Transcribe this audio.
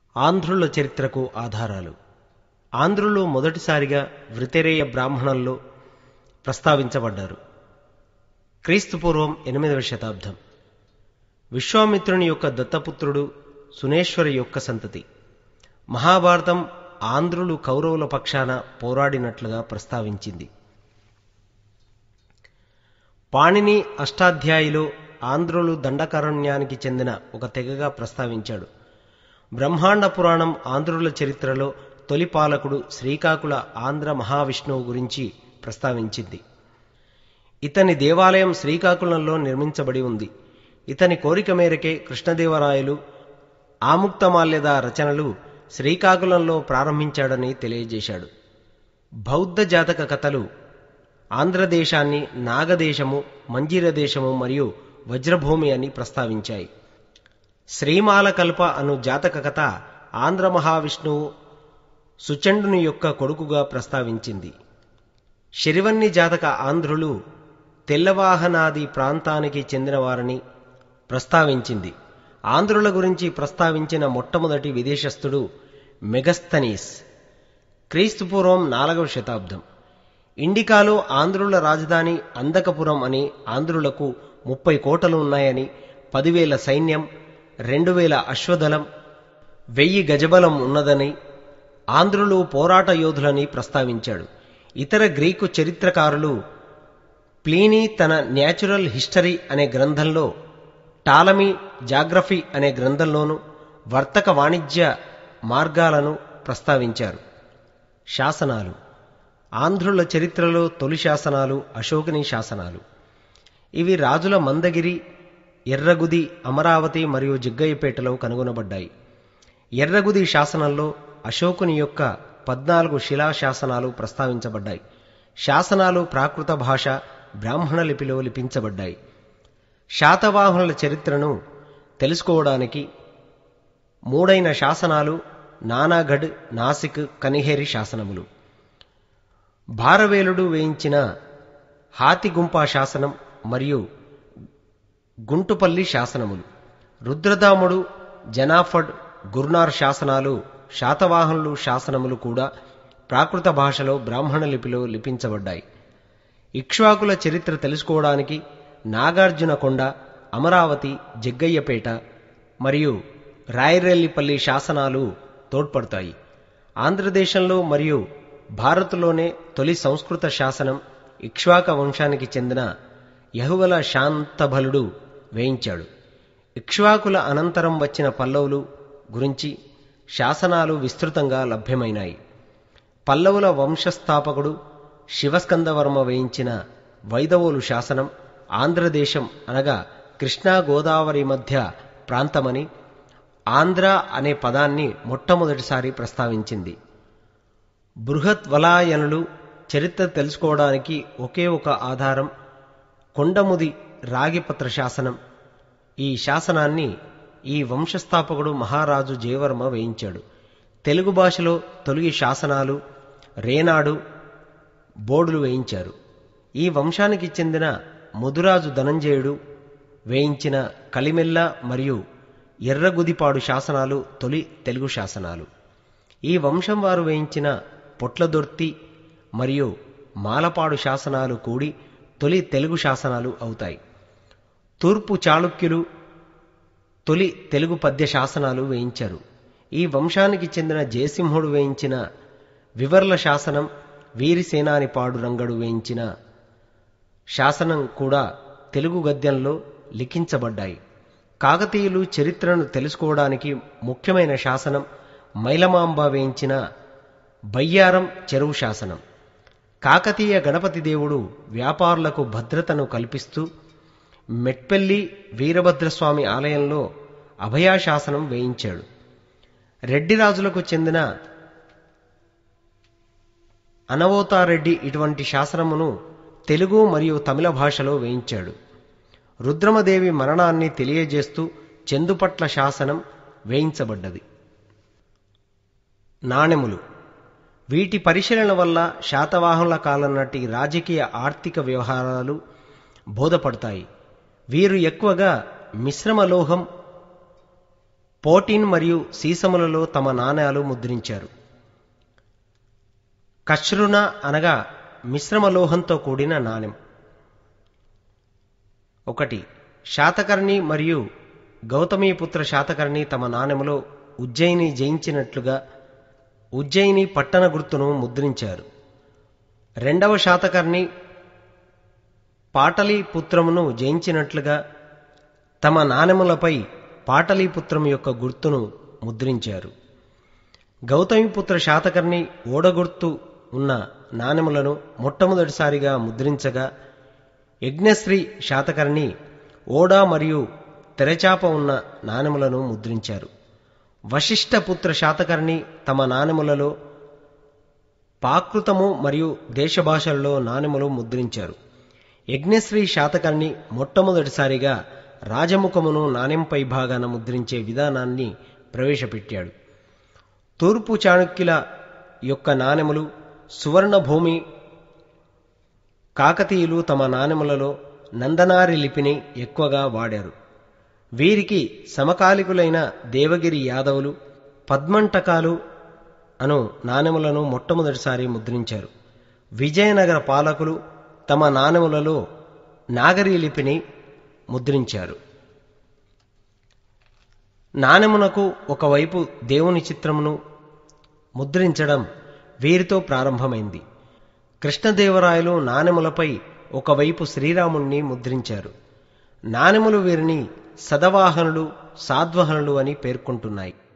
ఆంధ్రుల చరిత్రకు ఆధారాలు ఆంధ్రులు మొదటిసారిగా వృతిరేయ బ్రాహ్మణంలో ప్రస్తావించబడ్డారు క్రీస్తుపూర్వం ఎనిమిదవ శతాబ్దం విశ్వామిత్రుని యొక్క దత్తపుత్రుడు సునేశ్వరి యొక్క సంతతి మహాభారతం ఆంధ్రులు కౌరవుల పక్షాన పోరాడినట్లుగా ప్రస్తావించింది పాణిని అష్టాధ్యాయిలో ఆంధ్రులు దండకారణ్యానికి చెందిన ఒక తెగగా ప్రస్తావించాడు బ్రహ్మాండ పురాణం ఆంధ్రుల చరిత్రలో తొలి పాలకుడు శ్రీకాకుళ ఆంధ్ర మహావిష్ణువు గురించి ప్రస్తావించింది ఇతని దేవాలయం శ్రీకాకుళంలో నిర్మించబడి ఉంది ఇతని కోరిక మేరకే కృష్ణదేవరాయలు ఆముక్తమాల్యద రచనలు శ్రీకాకుళంలో ప్రారంభించాడని తెలియజేశాడు బౌద్ధ జాతక కథలు ఆంధ్రదేశాన్ని నాగదేశము మంజీర దేశము మరియు వజ్రభూమి అని ప్రస్తావించాయి శ్రీమాలకల్ప అను జాతక కథ ఆంధ్ర మహావిష్ణువు సుచండుని యొక్క కొడుకుగా ప్రస్తావించింది శరివన్ని జాతక ఆంధ్రులు తెల్లవాహనాది ప్రాంతానికి చెందినవారని ప్రస్తావించింది ఆంధ్రుల గురించి ప్రస్తావించిన మొట్టమొదటి విదేశస్థుడు మెగస్తనీస్ క్రీస్తుపూర్వం నాలుగవ శతాబ్దం ఇండికాలో ఆంధ్రుల రాజధాని అందకపురం అని ఆంధ్రులకు ముప్పై కోటలు ఉన్నాయని పదివేల సైన్యం రెండు వేల అశ్వదళం వెయ్యి గజబలం ఉన్నదని ఆంధ్రులు పోరాట యోధులని ప్రస్తావించాడు ఇతర గ్రీకు చరిత్రకారులు ప్లీనీ తన న్యాచురల్ హిస్టరీ అనే గ్రంథంలో టాలమీ జాగ్రఫీ అనే గ్రంథంలోను వర్తక వాణిజ్య మార్గాలను ప్రస్తావించారు శాసనాలు ఆంధ్రుల చరిత్రలో తొలి శాసనాలు అశోకుని శాసనాలు ఇవి రాజుల మందగిరి ఎర్రగుది అమరావతి మరియు జిగ్గయ్యపేటలో కనుగొనబడ్డాయి ఎర్రగుది శాసనంలో అశోకుని యొక్క పద్నాలుగు శిలా శాసనాలు ప్రస్తావించబడ్డాయి శాసనాలు ప్రాకృత భాష బ్రాహ్మణ లిపిలో లిపించబడ్డాయి శాతవాహనుల చరిత్రను తెలుసుకోవడానికి మూడైన శాసనాలు నానాగఢ్ నాసిక్ కనిహేరి శాసనములు భారవేలుడు వేయించిన హాతిగుంప శాసనం మరియు గుంటుపల్లి శాసనములు రుద్రదాముడు జనాఫడ్ గుర్నార్ శాసనాలు శాతవాహనులు శాసనములు కూడా ప్రాకృత భాషలో బ్రాహ్మణ లిపిలో లిపించబడ్డాయి ఇక్ష్వాకుల చరిత్ర తెలుసుకోవడానికి నాగార్జున కొండ అమరావతి జగ్గయ్యపేట మరియు రాయరెల్లిపల్లి శాసనాలు తోడ్పడతాయి ఆంధ్రదేశంలో మరియు భారత్లోనే తొలి సంస్కృత శాసనం ఇక్ష్వాక వంశానికి చెందిన యహువల శాంతబలుడు వేయించాడు ఇక్ష్వాకుల అనంతరం వచ్చిన పల్లవులు గురించి శాసనాలు విస్తృతంగా లభ్యమైనాయి పల్లవుల వంశస్థాపకుడు శివస్కందవర్మ వేయించిన వైదవోలు శాసనం ఆంధ్రదేశం అనగా కృష్ణా గోదావరి మధ్య ప్రాంతమని ఆంధ్ర అనే పదాన్ని మొట్టమొదటిసారి ప్రస్తావించింది బృహత్ వలాయనులు చరిత్ర తెలుసుకోవడానికి ఒకే ఒక ఆధారం కొండముది రాగిపత్ర శాసనం ఈ శాసనాన్ని ఈ వంశస్థాపకుడు మహారాజు జయవర్మ వేయించాడు తెలుగు భాషలో తొలగి శాసనాలు రేనాడు బోర్డులు వేయించారు ఈ వంశానికి చెందిన ముదురాజు ధనంజయుడు వేయించిన కలిమెల్ల మరియు ఎర్రగుదిపాడు శాసనాలు తొలి తెలుగు శాసనాలు ఈ వంశం వారు వేయించిన పొట్లదొర్తి మరియు మాలపాడు శాసనాలు కూడి తొలి తెలుగు శాసనాలు అవుతాయి తూర్పు చాళుక్యులు తొలి తెలుగు పద్య శాసనాలు వేయించారు ఈ వంశానికి చెందిన జయసింహుడు వేయించిన వివర్ల శాసనం వీరిసేనానిపాడు రంగడు వేయించిన శాసనం కూడా తెలుగు గద్యంలో లిఖించబడ్డాయి కాకతీయులు చరిత్రను తెలుసుకోవడానికి ముఖ్యమైన శాసనం మైలమాంబ వేయించిన బయ్యారం చెరువు శాసనం కాకతీయ గణపతి దేవుడు వ్యాపారులకు భద్రతను కల్పిస్తూ మెట్పెల్లి వీరభద్రస్వామి ఆలయంలో అభయాశాసనం వేయించాడు రెడ్డి రాజులకు చెందిన అనవోతారెడ్డి ఇటువంటి శాసనమును తెలుగు మరియు తమిళ భాషలో వేయించాడు రుద్రమదేవి మరణాన్ని తెలియజేస్తూ చెందుపట్ల శాసనం వేయించబడ్డది నాణెములు వీటి పరిశీలన వల్ల శాతవాహనుల కాలం నాటి రాజకీయ ఆర్థిక వ్యవహారాలు బోధపడతాయి వీరు ఎక్కువగా మిశ్రమ లోహం పోటీన్ మరియు సీసములలో తమ నాణేలు ముద్రించారు కచ్రున అనగా మిశ్రమ లోహంతో కూడిన నాణెం ఒకటి శాతకర్ణి మరియు గౌతమీపుత్ర శాతకర్ణి తమ నాణెములో ఉజ్జయిని జయించినట్లుగా ఉజ్జయిని పట్టణ గుర్తును ముద్రించారు రెండవ శాతకర్ణి పాటలీపుత్రమును జయించినట్లుగా తమ నాణెములపై పాటలీపుత్రం యొక్క గుర్తును ముద్రించారు గౌతమిపుత్ర శాతకర్ణి ఓడగుర్తు ఉన్న నాణెములను మొట్టమొదటిసారిగా ముద్రించగా యజ్ఞశ్రీ శాతకర్ణి ఓడ మరియు తెరచాప ఉన్న నాణెములను ముద్రించారు వశిష్ఠపుత్ర శాతకర్ణి తమ నాణెములలో పాకృతము మరియు దేశభాషల్లో నాణెములు ముద్రించారు యజ్ఞశ్రీ శాతకర్ణి మొట్టమొదటిసారిగా రాజముఖమును నాణెంపై భాగాన ముద్రించే విధానాన్ని ప్రవేశపెట్టాడు తూర్పు చాణక్యుల యొక్క నాణెములు సువర్ణభూమి కాకతీయులు తమ నాణెములలో నందనారి లిపిని ఎక్కువగా వాడారు వీరికి సమకాలికులైన దేవగిరి యాదవులు పద్మంటకాలు అను నాణెములను మొట్టమొదటిసారి ముద్రించారు విజయనగర పాలకులు తమ నాణెములలో నాగరీ లిపిని ముద్రించారు నాణెమునకు ఒకవైపు దేవుని చిత్రమును ముద్రించడం వీరితో ప్రారంభమైంది కృష్ణదేవరాయలు నాణెములపై ఒకవైపు శ్రీరాముణ్ణి ముద్రించారు నాణెములు వీరిని సదవాహనులు సాద్వహనులు అని పేర్కొంటున్నాయి